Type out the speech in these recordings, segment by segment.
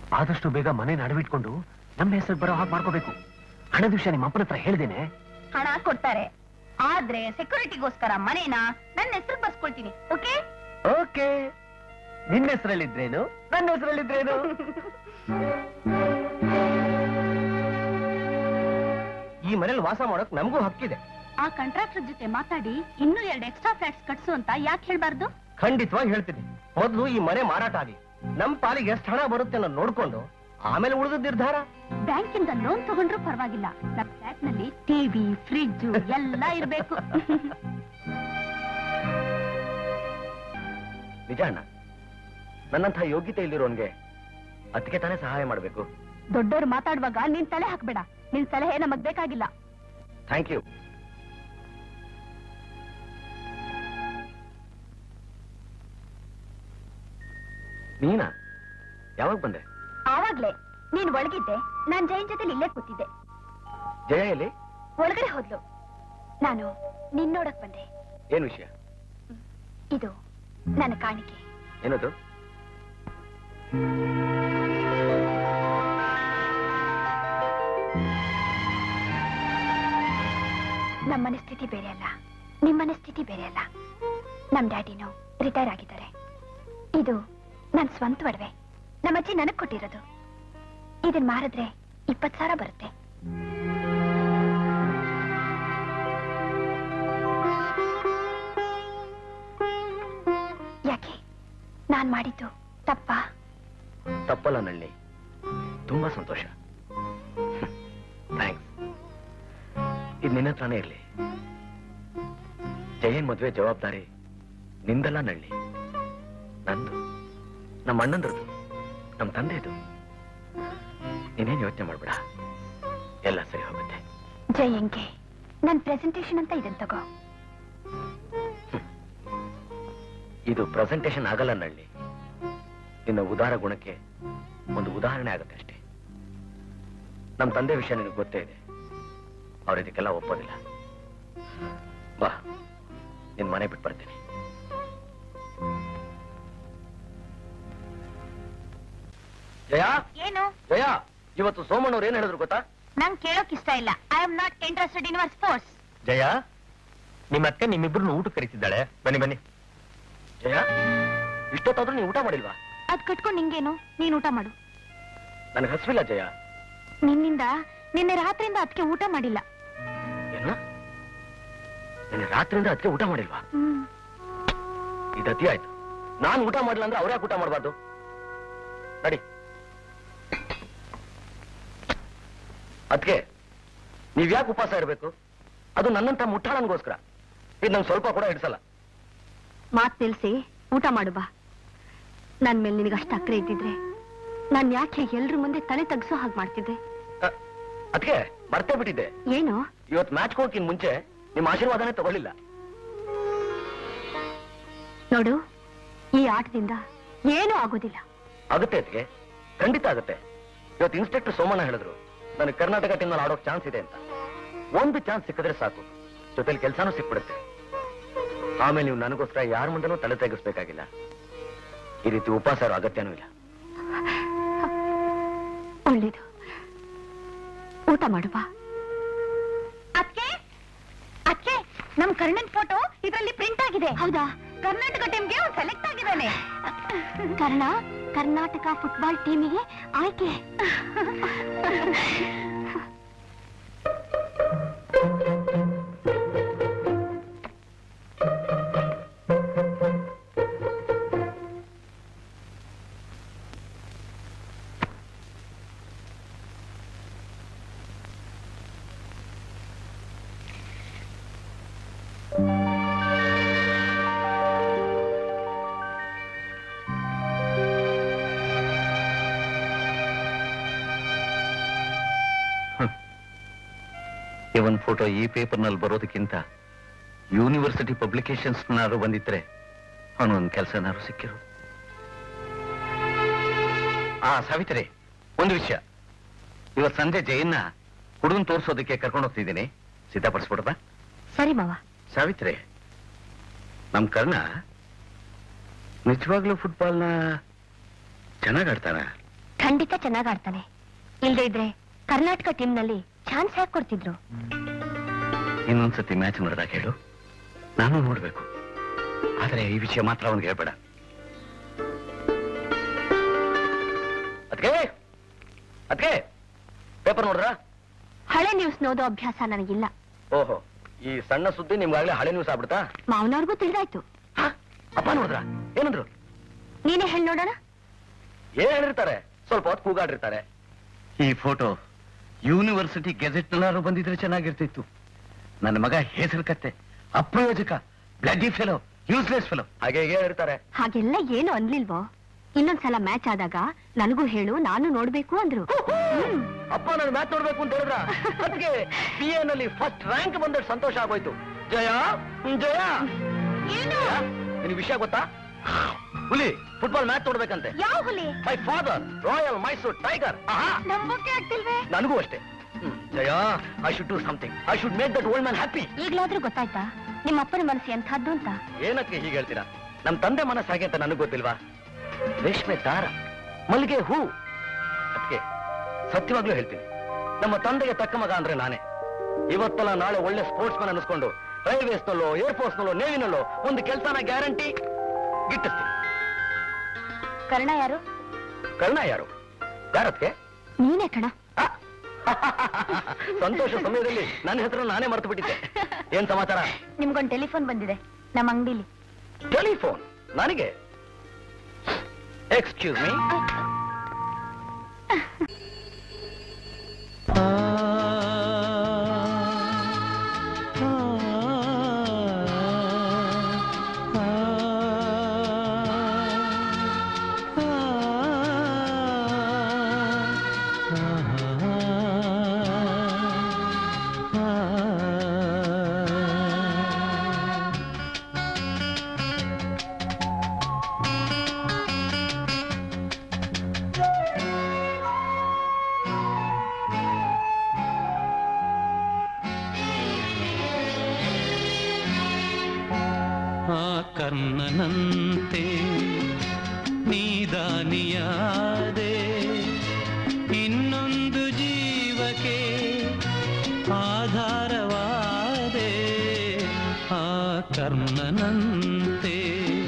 ಆದಷ್ಟು ಬೇಗ ಮನೆ ನಡವಿಟ್ಕೊಂಡು ನಮ್ಮ ಹೆಸರು ಬರೋ ಹಾಗೆ ಮಾಡ್ಕೋಬೇಕು ಹಣದ ವಿಷಯ ನಿಮ್ಮ ಅಪ್ಪನ ಹತ್ರ ಹೇಳ್ದೇನೆ ಹಣ ಕೊಡ್ತಾರೆ ಆದ್ರೆ ಸೆಕ್ಯೂರಿಟಿಗೋಸ್ಕರ ಮನೇನ ನನ್ನ ಹೆಸರು ಬರ್ಸ್ಕೊಳ್ತೀನಿ ಓಕೆ ಓಕೆ ನಿನ್ನ ಹೆಸರಲ್ಲಿದ್ರೇನು ನನ್ನ ಹೆಸರಲ್ಲಿದ್ರೇನು ಈ ಮನೇಲಿ ವಾಸ ಮಾಡೋಕ್ ನಮಗೂ ಹಕ್ಕಿದೆ ಆ ಕಾಂಟ್ರಾಕ್ಟರ್ ಜೊತೆ ಮಾತಾಡಿ ಇನ್ನೂ ಎರಡು ಎಕ್ಸ್ಟ್ರಾ ಫ್ಲಾಟ್ಸ್ ಕಟ್ಸು ಅಂತ ಯಾಕೆ ಹೇಳ್ಬಾರ್ದು ಖಂಡಿತವಾಗಿ ಹೇಳ್ತೀನಿ ಮೊದಲು ಈ ಮನೆ ಮಾರಾಟ ಆಗಿ ನಮ್ ಪಾಲಿಗೆ ಎಷ್ಟು ಹಣ ಬರುತ್ತೆ ಅನ್ನೋದ್ ನೋಡ್ಕೊಂಡು ಆಮೇಲೆ ಉಳಿದ ನಿರ್ಧಾರ ಬ್ಯಾಂಕಿಂದ ಲೋನ್ ತಗೊಂಡ್ರು ಪರವಾಗಿಲ್ಲ ನಮ್ಮ ಫ್ಲಾಟ್ ನಲ್ಲಿ ಟಿವಿ ಫ್ರಿಡ್ಜ್ ಎಲ್ಲ ಇರ್ಬೇಕು ನಿಜ ಅಣ್ಣ ನನ್ನಂಥ ಯೋಗ್ಯತೆ ಇಲ್ಲಿರೋನ್ಗೆ ಅದಕ್ಕೆ ತಾನೇ ಸಹಾಯ ಮಾಡಬೇಕು ದೊಡ್ಡವರು ಮಾತಾಡುವಾಗ ನಿನ್ ತಲೆ ಹಾಕ್ಬೇಡ ನಿನ್ ಸಲಹೆ ನಮಗ್ ಬೇಕಾಗಿಲ್ಲ ಥ್ಯಾಂಕ್ ಯು ನೀನಾ ಯಾವಾಗ ಬಂದೆ ಆವಾಗ್ಲೇ ನೀನ್ ಒಳಗಿದ್ದೆ ನಾನ್ ಜೈನ್ ಜೊತೆ ಇಲ್ಲೇ ಕೂತಿದ್ದೆ ಜಯ ಎಲ್ಲಿ ಒಳಗಡೆ ಹೋದ್ಲು ನಾನು ನಿನ್ ನೋಡಕ್ ಬಂದೆ ಏನ್ ವಿಷಯ ಇದು ನನ್ನ ಕಾಣಿಕೆ ಏನದು ನಮ್ಮ ಮನಸ್ಥಿತಿ ಬೇರೆ ಅಲ್ಲ ನಿಮ್ ಮನಸ್ಥಿತಿ ಬೇರೆ ಅಲ್ಲ ನಮ್ ಡ್ಯಾಡಿನೂ ರಿಟೈರ್ ಆಗಿದ್ದಾರೆ ಇದು ನನ್ ಸ್ವಂತ ಒಡವೆ ನಮ್ಮಜ್ಜಿ ನನಗ್ ಕೊಟ್ಟಿರೋದು ಇದನ್ ಮಾರಿದ್ರೆ ಇಪ್ಪತ್ ಸಾವಿರ ಬರುತ್ತೆ ಯಾಕೆ ನಾನ್ ಮಾಡಿದ್ದು ತಪ್ಪಾ ತಪ್ಪಲ್ಲ ನಳ್ಳಿ ತುಂಬಾ ಸಂತೋಷ ಥ್ಯಾಂಕ್ಸ್ ಇದು ನಿನ್ನ ಹತ್ರನೇ ಇರ್ಲಿ ಜಯನ್ ಮದ್ವೆ ಜವಾಬ್ದಾರಿ ನಿಂದಲ್ಲ ನಳ್ಳಿ ನಂದು ನಮ್ಮ ಅಣ್ಣಂದ್ರದು ನಮ್ಮ ತಂದೆದು ನೀನೇನ್ ಯೋಚನೆ ಮಾಡ್ಬೇಡ ಎಲ್ಲ ಸರಿ ಹೋಗುತ್ತೆ ಜಯಂಗೆ ನನ್ ಪ್ರೆಸೆಂಟೇಶನ್ ಅಂತ ಇದನ್ ತಗೋ ಇದು ಪ್ರೆಸೆಂಟೇಶನ್ ಆಗಲ್ಲ ನಳ್ಳಿ ನಿನ್ನ ಉದಾರ ಗುಣಕ್ಕೆ ಒಂದು ಉದಾಹರಣೆ ಆಗುತ್ತೆ ಅಷ್ಟೇ ನಮ್ಮ ತಂದೆ ವಿಷಯ ನಿನಗೆ ಗೊತ್ತೇ ಇದೆ ಅವ್ರು ಇದಕ್ಕೆಲ್ಲ ಒಪ್ಪೋದಿಲ್ಲ ಬಾ ನಿನ್ ಮನೆ ಬಿಟ್ಟು ಬರ್ತೀನಿ ಜಯ ಏನು ಜಯ ಇವತ್ತು ಸೋಮಣ್ಣವ್ರು ಏನ್ ಹೇಳಿದ್ರು ಗೊತ್ತಾ ನಂಗ್ ಕೇಳೋಕ್ ಇಷ್ಟ ಇಲ್ಲ I am not interested in your sports Jaya ನಿಮ್ಮ ಅತ್ತೆ ನಿಮ್ಮಿಬ್ರು ಊಟ ಕರೀತಿದ್ದಾಳೆ ಬನ್ನಿ ಬನ್ನಿ ಜಯ ಇಷ್ಟೊತ್ತಾದ್ರೂ ನೀವು ಊಟ ಮಾಡಿಲ್ವಾ ಅದ್ ಕಟ್ಕೊಂಡ್ ನಿಂಗೇನು ನೀನ್ ಊಟ ಮಾಡು ನನಗೆ ಹಸಿವಿಲ್ಲ ಜಯ ನಿನ್ನಿಂದ ನಿನ್ನೆ ರಾತ್ರಿಯಿಂದ ಅದಕ್ಕೆ ಊಟ ಮಾಡಿಲ್ಲ ಏನು ನಿನ್ನೆ ರಾತ್ರಿಯಿಂದ ಅದಕ್ಕೆ ಊಟ ಮಾಡಿಲ್ವಾ ಹ್ಮ್ ಇದು ಅತಿ ಆಯ್ತು ನಾನು ಊಟ ಮಾಡಿಲ್ಲ ಅಂದ್ರೆ ಅವ್ರ್ಯಾಕೆ ಊಟ ಮಾಡಬಾರ್ದು ನಡಿ ಅದಕ್ಕೆ ನೀವ್ಯಾಕೆ ಉಪವಾಸ ಇರಬೇಕು ಅದು ನನ್ನಂತ ಮುಟ್ಟಾಳನ್ಗೋಸ್ಕರ ಇದು ನಂಗೆ ಸ್ವಲ್ಪ ಕೂಡ ಹಿಡಿಸಲ್ಲ ಮಾತ್ ನಿಲ್ಸಿ ಊಟ ಮಾಡು ಬಾ ನನ್ ಮೇಲೆ ನಿನಗೆ ಅಷ್ಟು ಅಕ್ರೆ ಇದ್ದಿದ್ರೆ ನಾನ್ ಯಾಕೆ ಎಲ್ರ ಮುಂದೆ ತಲೆ ತಗ್ಸೋ ಹಾಗೆ ಮಾಡ್ತಿದ್ದೆ ಅದಕ್ಕೆ ಮರ್ತೇ ಬಿಟ್ಟಿದ್ದೆ ಏನು ಇವತ್ತು ಮ್ಯಾಚ್ ಹೋಗಕ್ಕಿಂತ ಮುಂಚೆ ನಿಮ್ಮ ಆಶೀರ್ವಾದನೇ ತಗೊಳ್ಳಿಲ್ಲ ನೋಡು ಈ ಆಟದಿಂದ ಏನೂ ಆಗೋದಿಲ್ಲ ಆಗುತ್ತೆ ಅದಕ್ಕೆ ಖಂಡಿತ ಆಗುತ್ತೆ ಇವತ್ತು ಇನ್ಸ್ಪೆಕ್ಟರ್ ಸೋಮಣ್ಣ ಹೇಳಿದ್ರು ನನಗೆ ಕರ್ನಾಟಕ ಟೀಮ್ನಲ್ಲಿ ಆಡೋಕ್ ಚಾನ್ಸ್ ಇದೆ ಅಂತ ಒಂದು ಚಾನ್ಸ್ ಸಿಕ್ಕಿದ್ರೆ ಸಾಕು ಜೊತೆಲಿ ಕೆಲಸನೂ ಸಿಕ್ಬಿಡುತ್ತೆ ಆಮೇಲೆ ನೀವು ನನಗೋಸ್ಕರ ಯಾರ ಮುಂದನೂ ತಲೆ ತೆಗಿಸ್ಬೇಕಾಗಿಲ್ಲ ಈ ರೀತಿ ಉಪವಾಸ ಇರೋ ಅಗತ್ಯನೂ ಇಲ್ಲ ಒಳ್ಳೇದು ಊಟ ಮಾಡು ಬಾ ಅದ್ಕೆ ಅದ್ಕೆ ನಮ್ ಕರ್ಣನ್ ಫೋಟೋ ಇದರಲ್ಲಿ ಪ್ರಿಂಟ್ ಆಗಿದೆ ಹೌದಾ ಕರ್ನಾಟಕ ಟೀಮ್ಗೆ ಅವ್ನು ಸೆಲೆಕ್ಟ್ ಆಗಿದ್ದಾನೆ ಕರ್ಣ ಕರ್ನಾಟಕ ಫುಟ್ಬಾಲ್ ಟೀಮಿಗೆ ಆಯ್ಕೆ ಇವನ್ ಫೋಟೋ ಈ ಪೇಪರ್ನಲ್ಲಿ ಬರೋದಕ್ಕಿಂತ ಯೂನಿವರ್ಸಿಟಿ ಪಬ್ಲಿಕೇಶನ್ಸ್ನಾದ್ರು ಬಂದಿದ್ರೆ ಅವನೊಂದು ಕೆಲಸನಾದ್ರು ಸಿಕ್ಕಿರು ಆ ಸಾವಿತ್ರಿ ಒಂದು ವಿಷಯ ಇವತ್ತು ಸಂಜೆ ಜಯನ್ನ ಹುಡುಗನ್ ತೋರಿಸೋದಕ್ಕೆ ಕರ್ಕೊಂಡು ಹೋಗ್ತಿದ್ದೀನಿ ಸಿದ್ಧಪಡಿಸ್ಬಿಡಪ್ಪ ಸರಿ ಮಾವ ಸಾವಿತ್ರಿ ನಮ್ ಕರ್ಣ ನಿಜವಾಗ್ಲೂ ಫುಟ್ಬಾಲ್ನ ಚೆನ್ನಾಗ್ ಆಡ್ತಾನ ಖಂಡಿತ ಚೆನ್ನಾಗ್ ಆಡ್ತಾನೆ ಇಲ್ದೇ ಇದ್ರೆ ಕರ್ನಾಟಕ ಟೀಮ್ನಲ್ಲಿ ಚಾನ್ಸ್ ಯಾಕೆ ಕೊಡ್ತಿದ್ರು ಇನ್ನೊಂದ್ಸತಿ ಮ್ಯಾಚ್ ನೋಡಿದಾಗ ಹೇಳು ನಾನು ನೋಡ್ಬೇಕು ಆದ್ರೆ ಈ ವಿಷಯ ಮಾತ್ರ ಅವನಿಗೆ ಹೇಳ್ಬೇಡ ಅದಕ್ಕೆ ಅದಕ್ಕೆ ಪೇಪರ್ ನೋಡ್ರಾ ಹಳೆ ನ್ಯೂಸ್ ನೋಡೋ ಅಭ್ಯಾಸ ನನಗಿಲ್ಲ ಓಹೋ ಈ ಸಣ್ಣ ಸುದ್ದಿ ನಿಮ್ಗಾಗ್ಲೇ ಹಳೆ ನ್ಯೂಸ್ ಆಗ್ಬಿಡ್ತಾ ಮಾವನವ್ರಿಗೂ ತಿಳಿದಾಯ್ತು ಹ? ಅಪ್ಪ ನೋಡಿದ್ರ ಏನಂದ್ರು ನೀನೇ ಹೇಳಿ ನೋಡೋಣ ಏನ್ ಹೇಳಿರ್ತಾರೆ ಸ್ವಲ್ಪ ಹೊತ್ತು ಕೂಗಾಡಿರ್ತಾರೆ ಈ ಫೋಟೋ ಯೂನಿವರ್ಸಿಟಿ ಗೆಜೆಟ್ ನಲ್ಲಾರು ಬಂದಿದ್ರೆ ಚೆನ್ನಾಗಿರ್ತಿತ್ತು ನನ್ನ ಮಗ ಹೆಸರು ಕತ್ತೆ ಅಪ್ರಯೋಜಕ ಬ್ಲಡಿ ಫೆಲೋ ಯೂಸ್ಲೆಸ್ ಫೆಲೋ ಹಾಗೆ ಹೀಗೆ ಹೇಳಿರ್ತಾರೆ ಹಾಗೆಲ್ಲ ಏನು ಅನ್ಲಿಲ್ವೋ ಇನ್ನೊಂದ್ಸಲ ಮ್ಯಾಚ್ ಆದಾಗ ನನಗೂ ಹೇಳು ನಾನು ನೋಡ್ಬೇಕು ಅಂದ್ರು ಹ್ಮ್. ಅಪ್ಪ ನಾನು ಮ್ಯಾಚ್ ನೋಡ್ಬೇಕು ಅಂತ ಹೇಳಿದ್ರ ಅದಕ್ಕೆ ಪಿ ಎ ನಲ್ಲಿ ಫಸ್ಟ್ ರ್ಯಾಂಕ್ ಬಂದಷ್ಟು ಸಂತೋಷ ಆಗೋಯ್ತು ಜಯ ಜಯ ಜಯ, ನಿನಗೆ ವಿಷಯ ಗೊತ್ತಾ ಹುಲಿ ಫುಟ್ಬಾಲ್ ಮ್ಯಾಚ್ ನೋಡ್ಬೇಕಂತೆ ಯಾವ ಹುಲಿ my father royal Mysore tiger ನಂಬಕ್ಕೆ ಆಗ್ತಿಲ್ವೇ ನನಗೂ ಅಷ್ಟೇ ಹ್ಮ್. Jaya I should do something I should make that old man happy ಈಗ್ಲಾದ್ರೂ ಗೊತ್ತಾಯ್ತಾ ನಿಮ್ಮ ಅಪ್ಪನ ಮನಸ್ಸು ಎಂಥದ್ದು ಅಂತ ಏನಕ್ಕೆ ಹೀಗೆ ಹೇಳ್ತೀರಾ ನಮ್ ತಂದೆ ಮನಸ್ಸು ಹಾಗೆ ಅಂತ ನನಗೆ ಗೊತ್ತಿಲ್ವಾ ರೇಷ್ಮೆ ದಾರ ಮಲ್ಲಿಗೆ ಹೂ ಅದಕ್ಕೆ ಸತ್ಯವಾಗ್ಲೂ ಹೇಳ್ತೀನಿ ನಮ್ಮ ತಂದೆಗೆ ತಕ್ಕ ಮಗ ಅಂದ್ರೆ ನಾನೇ ಇವತ್ತಲ್ಲ ನಾಳೆ ಒಳ್ಳೆ ಸ್ಪೋರ್ಟ್ಸ್ ಮ್ಯಾನ್ ಅನಿಸ್ಕೊಂಡು ರೈಲ್ವೇಸ್ನಲ್ಲೋ ಏರ್ಫೋರ್ಸ್ ನಲ್ಲೋ ನೇವಿನಲ್ಲೋ ಒಂದು ಕೆಲಸನ ಗ್ಯಾರಂಟಿ ಗಿಟ್ಟಿಸ್ತೀನಿ ಕರ್ಣ ಯಾರು ಕರ್ಣ ಯಾರು ಯಾರತ್ಗೆ ನೀನೇ ಕಣ ಸಂತೋಷ ಸಮಯದಲ್ಲಿ ನನ್ನ ಹೆಸರು ನಾನೇ ಮರ್ತು ಬಿಟ್ಟಿದ್ದೆ ಏನ್ ಸಮಾಚಾರ ನಿಮ್ಗೊಂದು ಟೆಲಿಫೋನ್ ಬಂದಿದೆ ನಮ್ಮ ಅಂಗಡಿಲಿ ಟೆಲಿಫೋನ್ ನನಗೆ ಎಕ್ಸ್ಕ್ಯೂಸ್ ಮೀ ಆ ಕರ್ಣನಂತೆ ನೀದಾನಿಯಾದೆ ಇನ್ನೊಂದು ಜೀವಕ್ಕೆ ಆಧಾರವಾದೆ ಆ ಕರ್ಣನಂತೆ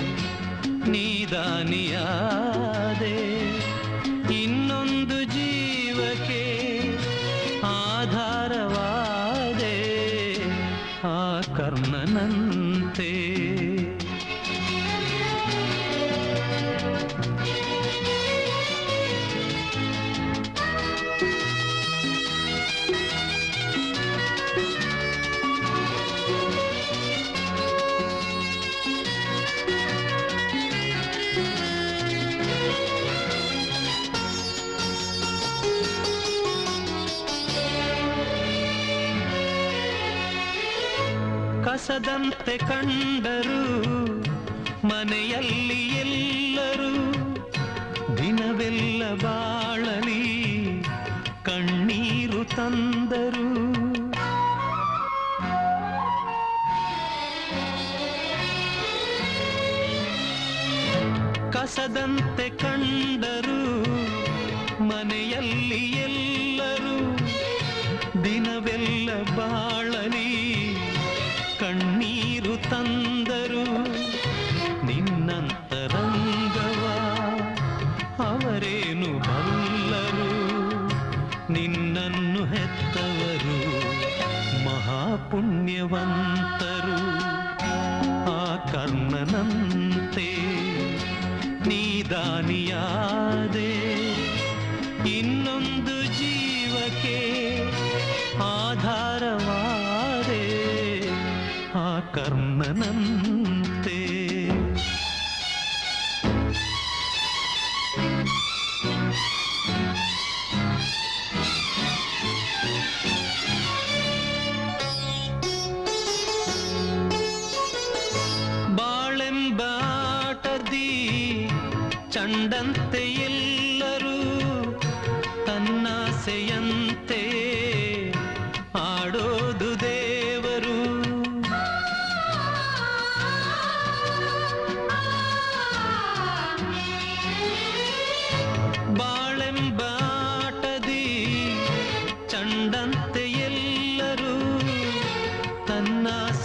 ನೀದಾನಿಯಾದೆ ಇನ್ನೊಂದು ಜೀವಕ್ಕೆ ಆಧಾರವಾದೆ ಆ ಕರ್ಣನಂತೆ ಕಸದಂತೆ ಕಂಡರು ಮನೆಯಲ್ಲಿ ಎಲ್ಲರೂ ದಿನವೆಲ್ಲ ಬಾಳಲಿ ಕಣ್ಣೀರು ತಂದರು ಕಸದಂತೆ ಕಂಡರು ಮನೆಯಲ್ಲಿ ಎಲ್ಲರೂ ದಿನವೆಲ್ಲ ಬಾಳಲಿ ಕಣ್ಣೀರು ತಂದರು ನಿನ್ನಂತರಂಗವ ಅವರೇನು ಬಲ್ಲರು ನಿನ್ನನ್ನು ಹೆತ್ತವರು ಮಹಾಪುಣ್ಯವಂತರು ಆ ಕರ್ಣನಂತೆ ನೀದಾನಿಯಾದೆ ಇನ್ನೊಂದು ಜೀವಕ್ಕೆ ಆಧಾರವಾದೆ ಆ ಕರ್ಣನಂತೆ ಬಾಳೆಂಬ ಆಟದಿ ಚಂಡಂತೆ ಎಲ್ಲರೂ ತನ್ನಾಸೆಯಂತೆ ಆಡೋದು ದೇವರು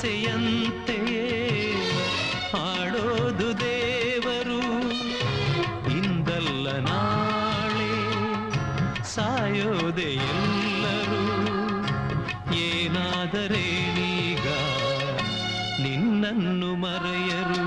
ಆಸೆಯಂತೆಯೇ ಆಡೋದು ದೇವರು ಇಂದಲ್ಲ ನಾಳೆ ಸಾಯೋದೆ ಎಲ್ಲರೂ ಏನಾದರೇನೀಗ ನಿನ್ನನ್ನು ಮರೆಯರು